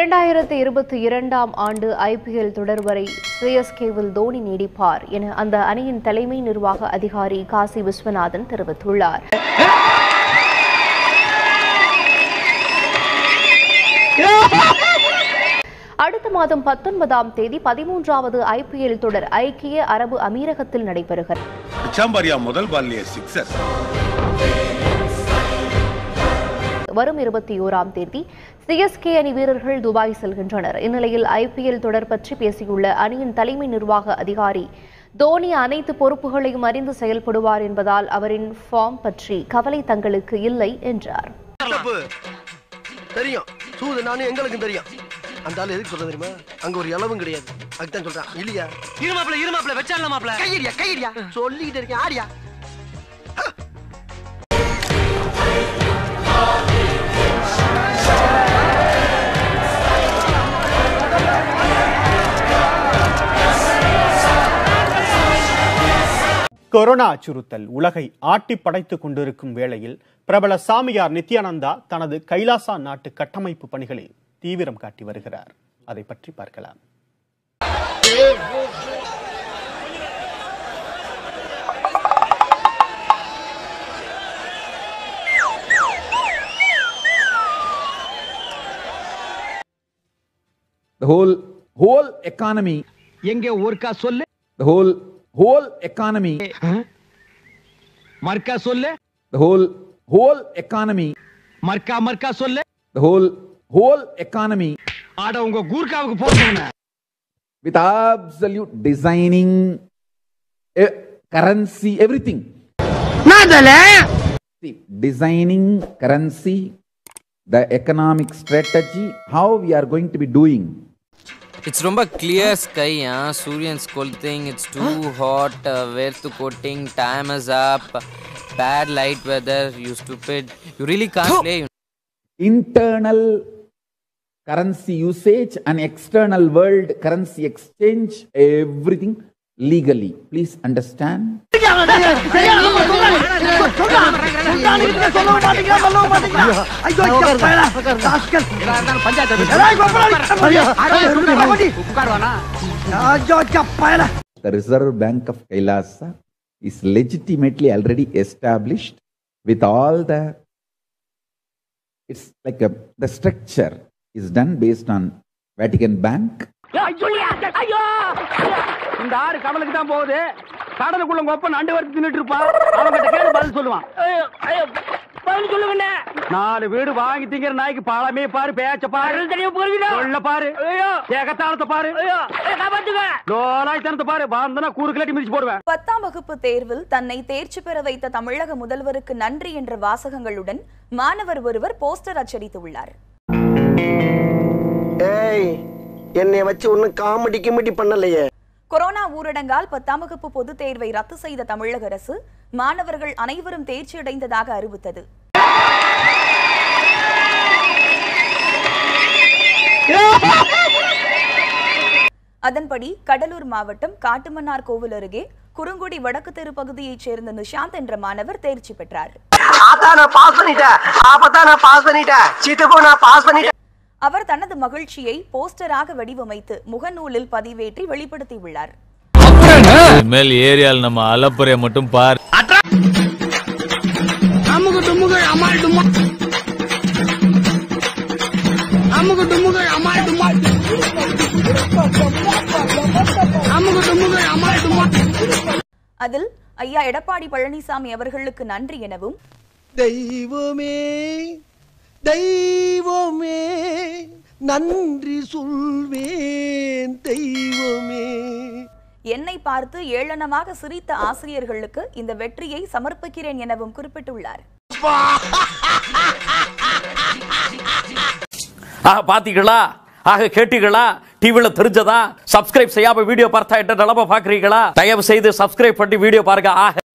இரண்டாயிரத்தி இருபத்தி இரண்டாம் ஆண்டு ஐபிஎல் தொடர் வரை சிஎஸ்கேவில் தோனி நீடிப்பார் என அந்த அணியின் தலைமை நிர்வாக அதிகாரி காசி விஸ்வநாதன் தெரிவித்துள்ளார் அடுத்த மாதம் பத்தொன்பதாம் தேதி பதிமூன்றாவது ஐபிஎல் தொடர் ஐக்கிய அரபு அமீரகத்தில் நடைபெறுகிறது பிச்சாம்பாரியா முதல் பால்லையே சிக்ஸர் வரும் இருபத்தி ஓராம் தேதி சிஎஸ்கே அணி வீரர்கள் துபாய் செல்கின்றனர் இந்நிலையில் ஐபிஎல் தொடர் பற்றி பேசியுள்ள அணியின் தலைமை நிர்வாக அதிகாரி தோனி அனைத்து பொறுப்புகளையும் அறிந்து செயல்படுவார் என்பதால் அவரின் ஃபார்ம் பற்றி கவலை தங்களுக்கு இல்லை என்றார் தப்பு தெரியும் சூது நானும் எங்களுக்கும் தெரியும் அந்த ஆளு எதுக்கு சொல்ற தெரியுமா அங்க ஒரு இளவும் கிடையாது அதுதான் சொல்றான் இல்லையா இருமாப்ல இருமாப்ல வச்சால மாப்ள கையடியா கையடியா சொல்லிக்கிட்டு இருக்கேன் ஆடியா கொரோனா அச்சுறுத்தல் உலகை ஆட்டி படைத்துக் கொண்டிருக்கும் வேளையில் பிரபல சாமியார் நித்யானந்தா தனது கைலாசா நாட்டு கட்டமைப்பு பணிகளில் தீவிரம் காட்டி வருகிறார் அதை பற்றி பார்க்கலாம் the whole whole economy எங்க ஒருக்கா சொல்லு the whole whole economy மர்க்கா சொல்லு the whole whole economy மர்க்கா மர்க்கா சொல்லு the whole whole economy ஆட உங்க கூர்க்காவுக்கு போறேன் with absolute designing eh, currency everything See, designing currency the economic strategy how we are going to be doing It's ரொம்ப clear sky, huh? Suryan's scolding, it's too hot, uh, வேர்த்து coating time is up, bad light weather, you stupid. You really can't play. You internal currency usage and external world currency exchange everything legally please understand the reserve bank of kailasa is legitimately already established with all the it's like a the structure is done based on vatican bank இந்த ஆறு கடலுக்கு தான் போகுது கடலுக்குள்ள உங்க ஒப்ப நண்டு வரைக்கும் தின்னுட்டு இருப்பான் அவன்கிட்ட கேட்டு பதில் சொல்லுவான் பதில் சொல்லுங்க நாலு வீடு வாங்கி திங்கிற நாய்க்கு பாலமே பாரு பேச்ச பாரு சொல்ல பாரு ஏகத்தாளத்தை பாரு லோலாய்த்தனத்தை பாரு பாந்தனா கூறு கிளட்டி மிதிச்சு போடுவேன் பத்தாம் வகுப்பு தேர்வில் தன்னை தேர்ச்சி பெற வைத்த தமிழக முதல்வருக்கு நன்றி என்ற வாசகங்களுடன் மாணவர் ஒருவர் போஸ்டர் அச்சடித்துள்ளார் ஏய் என்னைய வச்சு ஒன்னும் காமெடி கிமெடி பண்ணலையே கொரோனா ஊரடங்கால் பத்தாம் வகுப்பு பொதுத் தேர்வை ரத்து செய்த தமிழக அரசு மாணவர்கள் அனைவரும் தேர்ச்சியடைந்ததாக அறிவித்தது அதன்படி கடலூர் மாவட்டம் காட்டுமன்னார் கோவில் அருகே குறுங்குடி வடக்கு தெரு பகுதியைச் சேர்ந்த நிஷாந்த் என்ற மாணவர் தேர்ச்சி பெற்றார் ஆத்தா நான் பாஸ் பண்ணிட்டேன் ஆப்பத்தா நான் பாஸ் பண்ணிட்டேன் சித்தப்போ நான் பாஸ் பண்ணிட்டேன் அவர் தனது மகிழ்ச்சியை போஸ்டராக வடிவமைத்து முகநூலில் பதிவேற்றி வெளிப்படுத்தியுள்ளார் மேல் ஏரியால நம்ம அலப்புறைய மட்டும் பார் அமுகு டுமுகு அமால் டுமா அமுகு டுமுகு அமால் டுமா அமுகு டுமுகு அமால் டுமா அதில் ஐயா எடப்பாடி பழனிசாமி அவர்களுக்கு நன்றி எனவும் தெய்வமே தெய்வமே நன்றி சொல்வேன் தெய்வமே என்னை பார்த்து ஏளனமாக சிரித்த ஆசிரியர்களுக்கு இந்த வெற்றியை சமர்ப்பிக்கிறேன் எனவும் குறிப்பிட்டுள்ளார் ஆக பாத்தீங்களா ஆக கேட்டீங்களா டிவில தெரிஞ்சதா சப்ஸ்கிரைப் செய்யாம வீடியோ பார்த்தா என்ன நிலம பாக்குறீங்களா தயவு செய்து சப்ஸ்கிரைப் பண்ணி வீடியோ பாருங்க ஆக